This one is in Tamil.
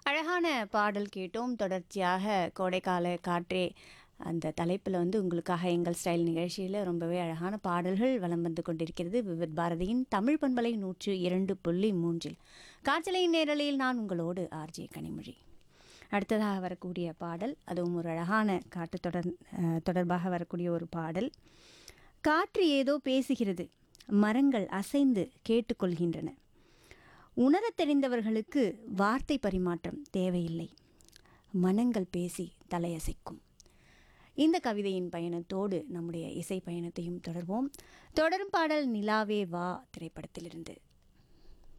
அழகான பாடல் கேட்டோம் தொடர்ச்சியாக கோடைக்கால காற்றே அந்த தலைப்பில் வந்து உங்களுக்காக எங்கள் ஸ்டைல் நிகழ்ச்சியில் ரொம்பவே அழகான பாடல்கள் வலம் வந்து கொண்டிருக்கிறது விவித் பாரதியின் தமிழ் பண்பலை நூற்று இரண்டு புள்ளி மூன்றில் காற்றலையின் நேரலையில் நான் உங்களோடு ஆர்ஜே கனிமொழி அடுத்ததாக வரக்கூடிய பாடல் அதுவும் ஒரு அழகான காற்று தொடர் அஹ், தொடர்பாக வரக்கூடிய ஒரு பாடல் காற்று ஏதோ பேசுகிறது மரங்கள் அசைந்து கேட்டுக்கொள்கின்றன உணரத் தெரிந்தவர்களுக்கு வார்த்தை பரிமாற்றம் தேவையில்லை மனங்கள் பேசி தலையசைக்கும் இந்த கவிதையின் பயணத்தோடு நம்முடைய இசை பயணத்தையும் தொடர்வோம் தொடரும் பாடல் நிலாவே வா திரைப்படத்திலிருந்து